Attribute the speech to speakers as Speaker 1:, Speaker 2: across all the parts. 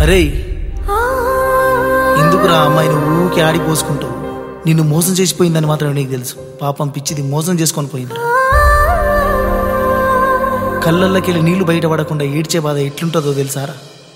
Speaker 1: అరే ఎందుకురా అమ్మాయిని ఊరికి ఆడి పోసుకుంటావు నిన్ను మోసం చేసిపోయిందని మాత్రం నీకు తెలుసు పాపం పిచ్చిది మోసం చేసుకొని పోయింది కళ్ళల్లోకి నీళ్లు బయట పడకుండా ఏడ్చే బాధ ఎట్లుంటుందో తెలుసారా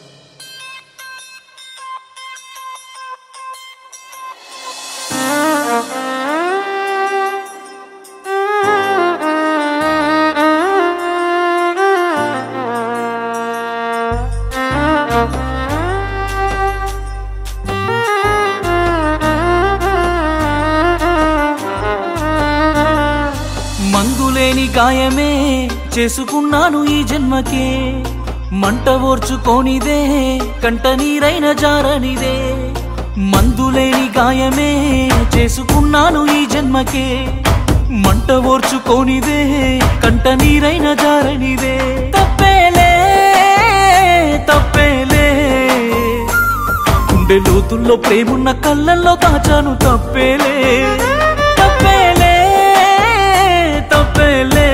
Speaker 1: మందులేని గాయమే చేసుకున్నాను ఈ జన్మకే మంట ఓర్చుకోనిదే కంట నీరైన జారనిదే మందులేని గాయమే చేసుకున్నాను ఈ జన్మకే మంట ఓర్చుకోనిదే కంట నీరైన జారనిదే తప్పేలే తప్పేలే గుండె లోతుల్లో ప్రేమున్న కళ్ళల్లో దాచాను తప్పేలే తప్పేలే తప్పేలే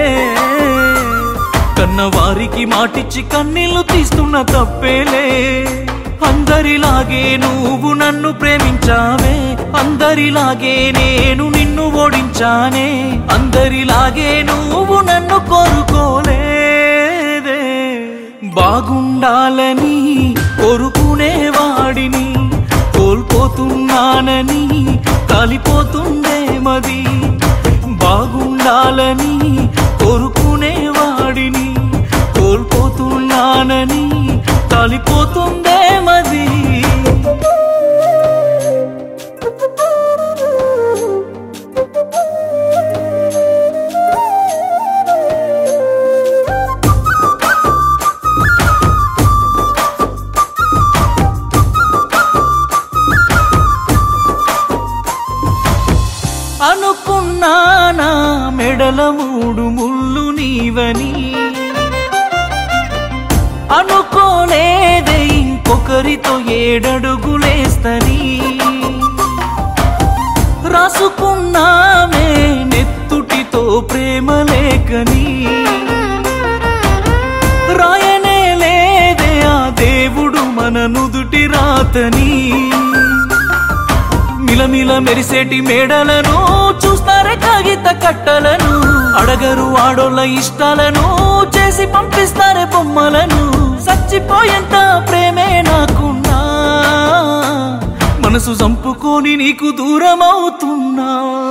Speaker 1: కన్నవారికి మాటిచ్చి కన్నీళ్లు తీస్తున్న తప్పేలే అందరిలాగే నువ్వు నన్ను ప్రేమించావే అందరిలాగే నేను నిన్ను ఓడించానే అందరిలాగే నువ్వు నన్ను కోరుకోలేదే బాగుండాలని కోరుకునే వాడిని కోల్పోతున్నానని కాలిపోతుందే మది బాగుండాలని కోరుకునే వాడిని కోల్పోతున్నానని కాలిపోతుందే మది అనుకున్నానా మెడల మూడు ముళ్ళు నీవని అనుకోలేదే ఇంకొకరితో ఏడడుగులేస్తని రాసుకున్నామే నెత్తుటితో ప్రేమ లేఖని రాయనే లేదే ఆ దేవుడు మన నుదుటి రాతని మిలమిల మెరిసేటి మేడలను చూస్తారే కాగిత కట్టలను అడగరు ఆడోళ్ళ ఇష్టాలను చేసి పంపిస్తారే బొమ్మలను చచ్చిపోయేంత ప్రేమే నాకున్నా మనసు చంపుకొని నీకు దూరం అవుతున్నా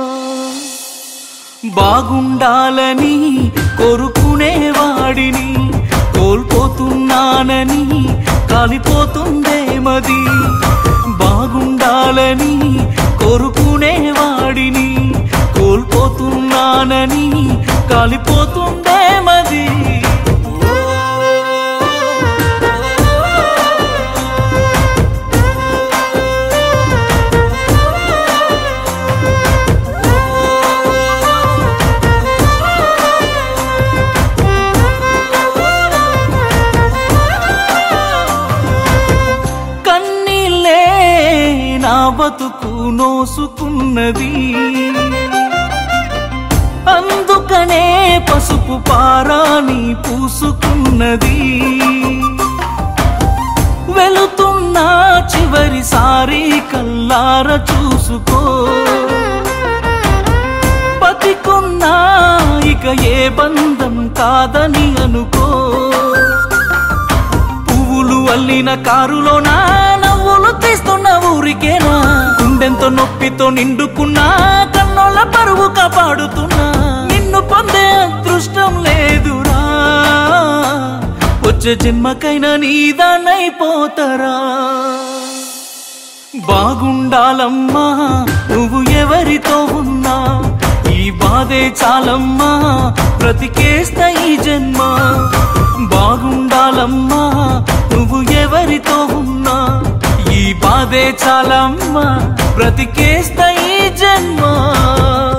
Speaker 1: బాగుండాలని కోరుకునే వాడిని కోల్పోతున్నానని కాలిపోతుందే మది బాగుండాలని కోరుకునే వాడిని కోల్పోతున్నానని కాలిపోతుందే మది కన్నీళ్ళే నా బతుకు నోసుకున్నది అందుకనే పసుపు పారాని పూసుకున్నది వెళుతున్నా చివరిసారి కల్లార చూసుకో బతికున్నా ఇక ఏ బంధం కాదని అనుకో పువ్వులు అల్లిన కారులోనా నవ్వులు తీస్తున్న ఊరికేనా గుండెంతో నొప్పితో నిండుకున్నా కన్నోళ్ళ పరువు కాపాడుతున్నా నిన్ను పొందే అదృష్టం లేదురా వచ్చే జన్మకైనా నీదానైపోతారా బాగుండాలమ్మా నువ్వు ఎవరితో ఉన్నా ఈ బాధే చాలమ్మా బ్రతికేస్తా ఈ జన్మ బాగుండాలమ్మా నువ్వు ఎవరితో ఉన్నా ఈ బాధే చాలమ్మా బ్రతికేస్తా ఈ జన్మ